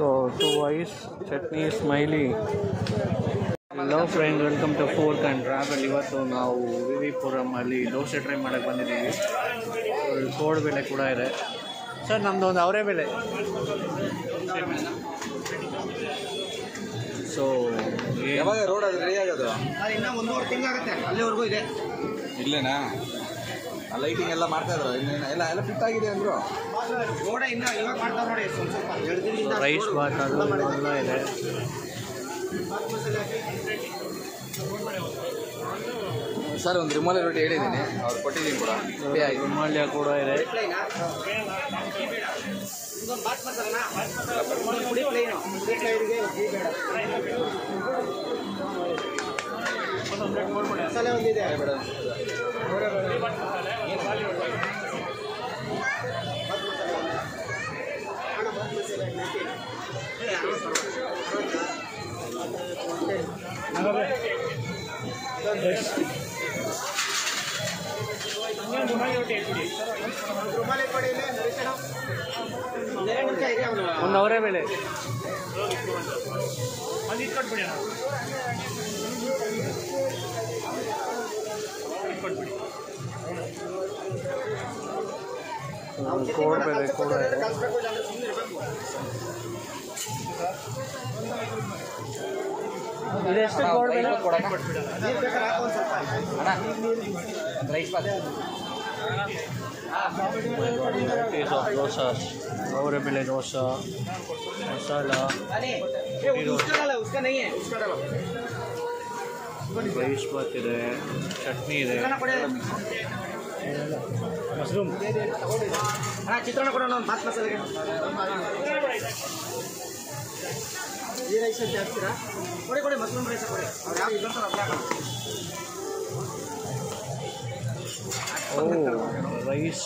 So two eyes chutney smiley hello friend welcome to fork and travel ಇವತ್ತು ನಾವು V V ಪುರಮಲ್ಲಿ dosa try ಮಾಡೋಕ್ಕೆ ಬಂದಿದ್ದೀವಿ ಕೋಡ್ ಬೆಲೆ ಕೂಡ ಇದೆ ಸರ್ ನಮ್ಮದು ಒಂದು ಅವರೇ ಬೆಲೆ ಸೊ ಯಾವಾಗ ರೋಡ್ ಅದು ರೆಡಿ ಆಗೋದು ಅದು ಇನ್ನೂ ಒಂದೂವರೆ ತಿಂಗಳಾಗುತ್ತೆ ಅಲ್ಲಿವರೆಗೂ ಇದೆ ಇಲ್ಲೇನಾ ಲೈಟಿಂಗ್ ಎಲ್ಲ ಮಾಡ್ತಾ ಇದ್ರು ಇನ್ನೇನು ಎಲ್ಲ ಎಲ್ಲ ಫಿಟ್ ಆಗಿದೆ ಅಂದ್ರು ರೋಡ ಇನ್ನ ಇವಾಗ ಮಾಡ್ತಾರೆ ನೋಡಿ ಸ್ವಲ್ಪ ಸ್ವಲ್ಪ ಎರಡು ದಿನದಿಂದ ರೈಸ್ ಬಾತ್ ಅದು ಎಲ್ಲ ಇದೆ ಸರ್ ಒಂದು ರಿಮೋಲಿ ರೊಟ್ಟಿ ಹೇಳಿದ್ದೀನಿ ಅವ್ರು ಕೊಟ್ಟಿದ್ದೀನಿ ಕೂಡ ರೆಡಿ ಆಯ್ತು ಹಿಮಾಲಯ ಕೂಡ ಇದೆ ಪ್ಲೇನಾ ಇದೊಂದು ಬಾತ್ ಮಸಾಲನಾ ಒಂದು ಪುಡಿ ಪ್ಲೇನು ಪುಡಿ ಪ್ಲೇನ್ಗೆ ಟೀ ಬೇಡ ಮಸಾಲೆ ಒಂದಿದೆ ಅಣ್ಣ, ಬಾತ್ ಮಸಾಲೆ ನೈಂಟಿ. ರುಮಾಲಿ ಕೊಡಿ ಇಲ್ಲಿ, ನರೇಶಣ್ಣ. ಒಂದೆರಡು ನಿಮಿಷ ಇರಿ ಅವನು ಒಂದು ಅವರೇ ಬೆಲೆ ಕೋಡ್ ಬೆಲೆ ಕೂಡ ಇದೆ ಕಳ್ಸ್ಬೇಕು ಇಲ್ಲಾಂದ್ರೆ ಸುಮ್ಮನೆ ಇರ್ಬೇಕು ಇದೆಷ್ಟು ಕೋಡ್ ಬೆಲೆ ನೀರು ಬೇಕಾದ್ರೆ ಹಾಕು ಒಂದು ಸ್ವಲ್ಪ rice bath varieties of dosas ಅವರೇ ಬೆಲೆ ದೋಸೆ ಮಸಾಲ अरे ये उसका डाला उसका नहीं है उसका डालो ರೈಸ್ ಬಾತ್ ಇದೆ ಚಟ್ನಿ ಇದೆ ಚಿತ್ರಾನ್ನ ಕೊಡಿ ಮಶ್ರೂಮ್ ಹಾ ಚಿತ್ರಾನ್ನ ಕೊಡೋಣ ಒಂದು ಬಾತ್ ಮಸಾಲೆಗೆ ಈ ರೈಸ್ ಅಂತ ಹಾಕ್ತೀರಾ ಕೊಡಿ ಕೊಡಿ ಮಶ್ರೂಮ್ ರೈಸ್ ಕೊಡಿ ಅವ್ರು ಯಾವ ಇದ್ದಂತ ಓ ರೈಸ್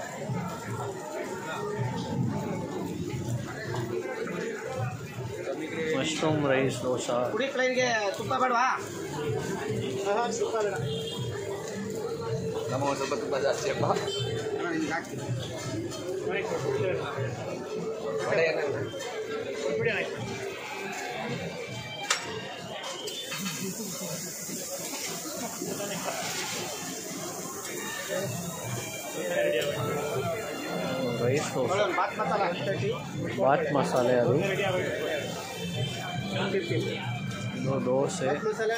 ಮಶ್ರೂಮ್ ರೈಸ್ ದೋಸೆ ಕುಡಿ ಪ್ಲೇನ್ಗೆ ತುಪ್ಪ ಬೇಡವಾ ತುಪ್ಪ ಬೇಡ ನಮ್ಮ ಒಂದು ಸ್ವಲ್ಪ ತುಂಬ ಜಾಸ್ತಿ ಅಪ್ಪ ಅಣ್ಣ, ನಿಮ್ಗೆ ಹಾಕ್ತೀನಿ ವಡೆ ಏನಾದ್ರು? ರೈಸ್ ದೋಸೆ ಒಂದು ಬಾತ್ ಮಸಾಲ ತರ್ಟಿ ಬಾತ್ ಮಸಾಲೆ ಅದು ಇದು ದೋಸೆ ಬಾತ್ ಮಸಾಲೆ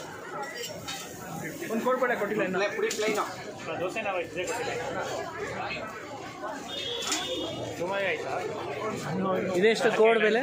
ಒಂದು ಕೊಡ್ಬೇಡ ಕೊಟ್ಟಿಲ್ಲ ಪುಡಿ ಪ್ಲೈನು ಇದೆಷ್ಟು ಕೋಡ್ ಬೆಲೆ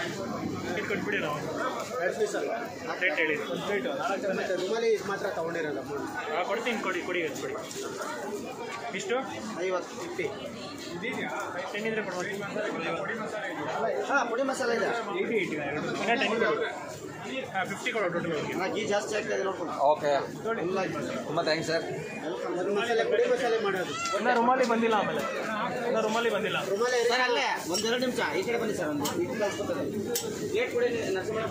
ಎರಡು ಪೀಸ್ ಅಲ್ಲ ಒಂದು ಪ್ಲೇಟು ನಾಲ್ಕು ಜನ ಮತ್ತೆ ರುಮಾಲಿ ಮಾತ್ರ ತೊಗೊಂಡಿರೋದು ಕೊಡ್ತೀನಿ ಕೊಡಿ ಕೊಡಿ ಅದು ಕೊಡಿ ಇಷ್ಟು ಐವತ್ತು ಫಿಫ್ಟಿ ಟೆನ್ನಿದ್ರೆ ಕೊಡ್ಬೋದು ಹಾಂ ಪುಡಿ ಮಸಾಲೆ ಇದೆ ಏಯ್ಟಿ ಏಯ್ಟಿ ಎರಡು ಇನ್ನ ಟೆನ್ ಕೊಡು ಹಾಂ ಫಿಫ್ಟಿ ಕೊಡು ಟೋಟಲ್ ಅವ್ರಿಗೆ ಅಣ್ಣ, ಗೀ ಜಾಸ್ತಿ ಆಗ್ತಾ ಇದೆ ನೋಡ್ಕೊಂಡು ಓಕೆ ತುಂಬ ಥ್ಯಾಂಕ್ಸ್ ಸರ್ ವೆಲ್ಕಮ್ ಮಸಾಲೆ ಪುಡಿ ಮಸಾಲೆ ಮಾಡೋದು ಇನ್ನ ರುಮಾಲಿ ಬಂದಿಲ್ಲ ಆಮೇಲೆ ಇನ್ನ ರುಮಾಲಿ ಬಂದಿಲ್ಲ ರುಮಾಲೆ ಸರ್ ಅಲ್ಲೇ ಒಂದೆರಡು ನಿಮಿಷ ಈ ಕಡೆ ಬನ್ನಿ ಸರ್ ಒಂದು ಇದು ಕಳ್ಸ್ಕೊತಾರೆ ಏಟ್ ಕೊಡಿ ನರಸಿಂಹ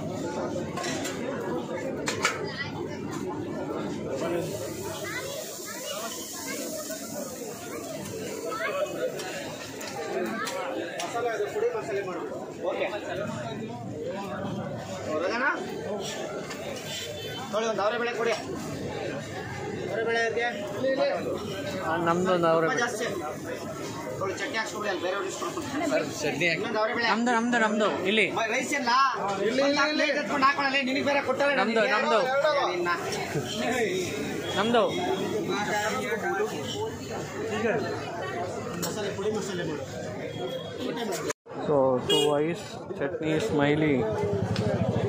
ಮಸಾಲೆ ಅದು ಪುಡಿ ಮಸಾಲೆ ಮಾಡೋದು ಓಕೆ ರಗಣ ನೋಡಿ ಒಂದು ಅವರೆ ಬೆಳೆ ಕೊಡಿ ಅವರೆ ಬೆಳೆ ಇರ್ಗೆ ನಮ್ದು ಒಂದು ಅವರೇ ತುಂಬ ಜಾಸ್ತಿ ನೋಡಿ ಚಟ್ನಿ ಹಾಕ್ಸ್ಕೊಬಿಡಿ ಅಲ್ಲಿ ಬೇರೆಯವ್ರಿಗೆ ಇಸ್ಕೊಡ್ತೀನಿ ಸರ್ ಚಟ್ನಿ ಹಾಕಿ ಇನ್ನೊಂದು ಅವರೆ ಬೆಳೆ ನಮ್ದು ನಮ್ದು ನಮ್ದು ಇಲ್ಲಿ ಮ- ರೈಸ್ ಇಲ್ಲ ಪ್ಲೇಟ್ ಎತ್ಕೊಂಡು ಹಾಕೊಳ್ಳಿ ನಿನಗೆ ಬೇರೆ ಕೊಟ್ಟಲ್ಲ ನಮ್ದು, ನಮ್ದು. ನಮ್ದು ಮಸಾಲೆ ಪುಡಿ ಮಸಾಲೆ ಮಾಡು so two eyes chutney smiley